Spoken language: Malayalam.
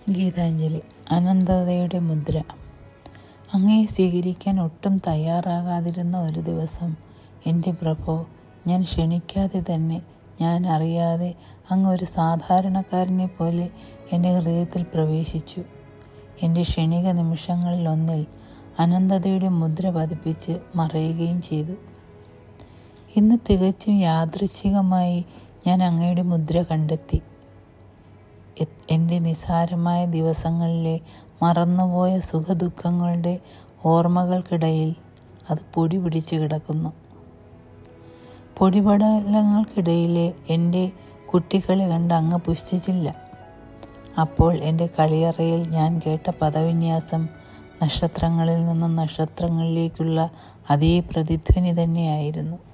ഗീതാഞ്ജലി അനന്തതയുടെ മുദ്ര അങ്ങയെ സ്വീകരിക്കാൻ ഒട്ടും തയ്യാറാകാതിരുന്ന ഒരു ദിവസം എൻ്റെ പ്രഭോ ഞാൻ ക്ഷണിക്കാതെ തന്നെ ഞാൻ അറിയാതെ അങ്ങ് ഒരു സാധാരണക്കാരനെ പോലെ എൻ്റെ ഹൃദയത്തിൽ പ്രവേശിച്ചു എൻ്റെ ക്ഷണിക നിമിഷങ്ങളിലൊന്നിൽ അനന്തതയുടെ മുദ്ര പതിപ്പിച്ച് മറയുകയും ചെയ്തു ഇന്ന് തികച്ചും യാദൃച്ഛികമായി ഞാൻ അങ്ങയുടെ മുദ്ര കണ്ടെത്തി എ- എൻ്റെ നിസാരമായ ദിവസങ്ങളിലെ മറന്നുപോയ സുഖദുഃഖങ്ങളുടെ ഓർമ്മകൾക്കിടയിൽ അത് പൊടി പിടിച്ച് കിടക്കുന്നു പൊടിപടലങ്ങൾക്കിടയിലെ എൻ്റെ കുട്ടികളെ കണ്ട് അങ്ങ് പുഷ്ടിച്ചില്ല അപ്പോൾ എൻ്റെ കളിയറയിൽ ഞാൻ കേട്ട പദവിന്യാസം നക്ഷത്രങ്ങളിൽ നിന്നും നക്ഷത്രങ്ങളിലേക്കുള്ള അതേ പ്രതിധ്വനി തന്നെയായിരുന്നു